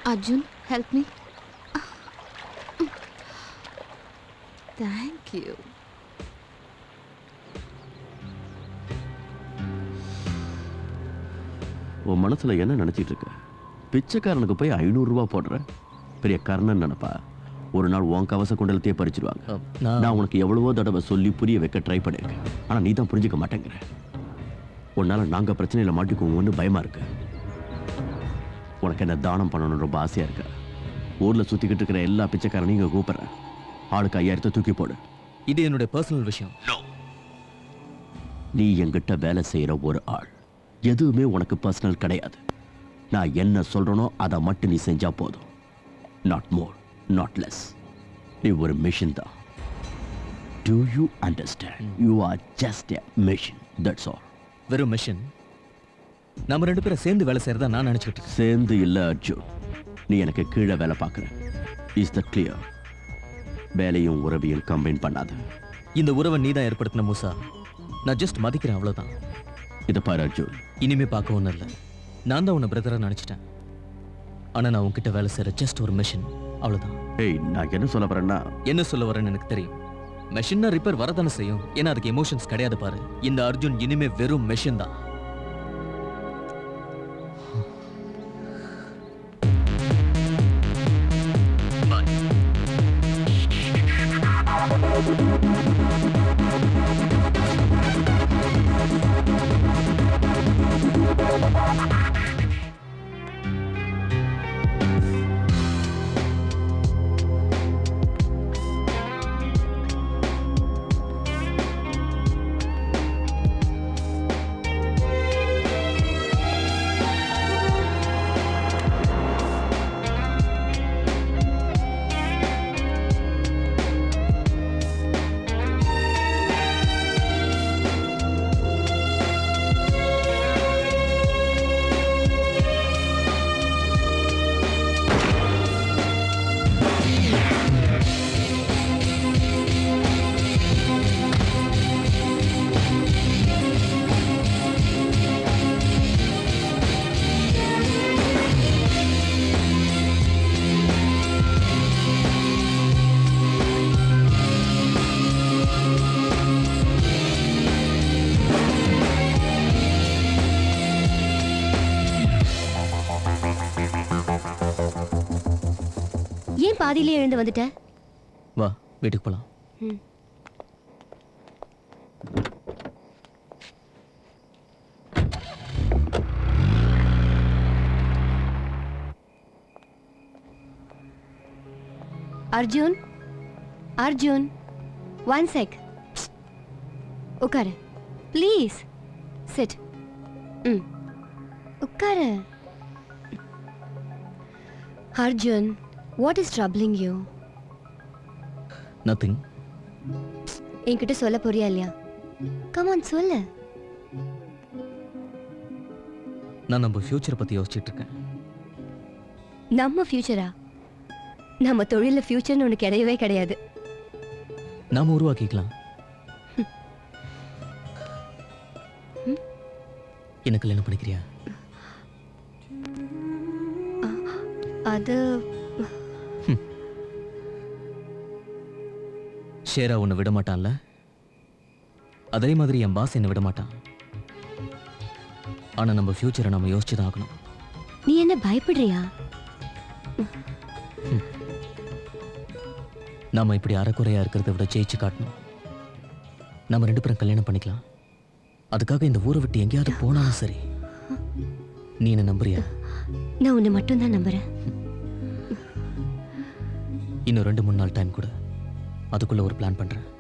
Arjun help me thank you உன் மனசுல என்ன நினைச்சிட்டு இருக்க பிச்சைக்காரனுக்கு போய் ஐநூறு ரூபாய் போடுற பெரிய கர்ணன் நினைப்பா ஒரு நாள் உன் கவச குண்டலத்தையே பறிச்சிருவாங்க அஹ், நான் நான் உனக்கு எவ்வளவோ தடவை சொல்லி புரிய வைக்க ட்ரை பண்ணியிருக்கேன் ஆனா நீ தான் புரிஞ்சுக்க மாட்டேங்கிற உன்னால நாங்க பிரச்சனையில மாட்டிக்குவோம்னு பயமா இருக்கு உனக்கு என்ன தானம் பண்ணணும்னு ரொம்ப ஆசையா இருக்கு ஊர்ல சுத்திக்கிட்டு இருக்கிற எல்லா பிச்சைக்காரனையும் இங்க கூப்பிடுறேன் ஆளுக்கு ஐயாயிரத்தை தூக்கி போடு இது என்னுடைய பர்சனல் விஷயம் நீ என்கிட்ட வேலை செய்யற ஒரு ஆள் எதுவுமே உனக்கு பர்சனல் கிடையாது நான் என்ன சொல்றேனோ அதை மட்டும் நீ செஞ்சா போதும் நாட் மோர் நாட் லெஸ் நீ ஒரு மிஷின் தான் do you understand you are just a machine that's all வெறும் மிஷின் நம்ம ரெண்டு பேரும் சேர்ந்து வேலை செய்யறதா நான் நினைச்சிட்டு இருக்கேன் சேர்ந்து இல்ல அர்ஜுன் நீ எனக்கு கீழே வேலை பார்க்குற இஸ் த கிளியர் வேலையும் உறவையும் கம்பைன் பண்ணாத இந்த உறவை நீ தான் ஏற்படுத்தின மூசா நான் ஜஸ்ட் மதிக்கிறேன் அவ்வளவுதான் இதை பாரு அர்ஜுன் இனிமே பார்க்க ஒன்றும் இல்லை நான் தான் உன்னை பிரதரா நினைச்சிட்டேன் ஆனா நான் உன்கிட்ட வேலை செய்யற ஜஸ்ட் ஒரு மிஷின் அவ்வளவுதான் ஏய் நான் என்ன சொல்ல வரேன்னா என்ன சொல்ல வரேன்னு எனக்கு தெரியும் மெஷின்னா ரிப்பேர் வரதானே செய்யும் ஏன்னா அதுக்கு எமோஷன்ஸ் கிடையாது பாரு இந்த அர்ஜுன் இனிமே வெறும் மெஷின் தான் ஏன் பாதியிலே எழுந்து வந்துட்ட வா வீட்டுக்கு போலாம் ம். அர்ஜுன் அர்ஜுன் ஒன் செக் உட்காரு ப்ளீஸ் சிட் ம் உட்காரு Arjun what is troubling you nothing என்கிட்ட சொல்ல போறியா இல்லையா கமான் சொல்லு நான் நம்ம ஃபியூச்சரை பத்தி யோசிச்சுட்டு இருக்கேன் நம்ம ஃபியூச்சரா நம்ம தொழில ஃபியூச்சர்னு ஒன்று கிடையவே கிடையாது நாம உருவாக்கிக்கலாம் என்ன கல்யாணம் பண்ணிக்கிறியா அது ஷேரா உன்னை விட மாட்டான்ல அதே மாதிரி என் பாஸ் என்னை விட மாட்டான் ஆனா நம்ம ஃபியூச்சரை நம்ம யோசிச்சு தான் ஆகணும் நீ என்ன பயப்படுறியா நாம இப்படி அறக்குறையா இருக்கிறத விட ஜெயிச்சு காட்டணும் நம்ம ரெண்டு பேரும் கல்யாணம் பண்ணிக்கலாம் அதுக்காக இந்த ஊரை விட்டு எங்கேயாவது போனாலும் சரி நீ என்ன நம்புறியா நான் உன்னை மட்டும்தான் நம்புறேன் இன்னும் ரெண்டு மூணு நாள் டைம் கொடு அதுக்குள்ள ஒரு பிளான் பண்றேன்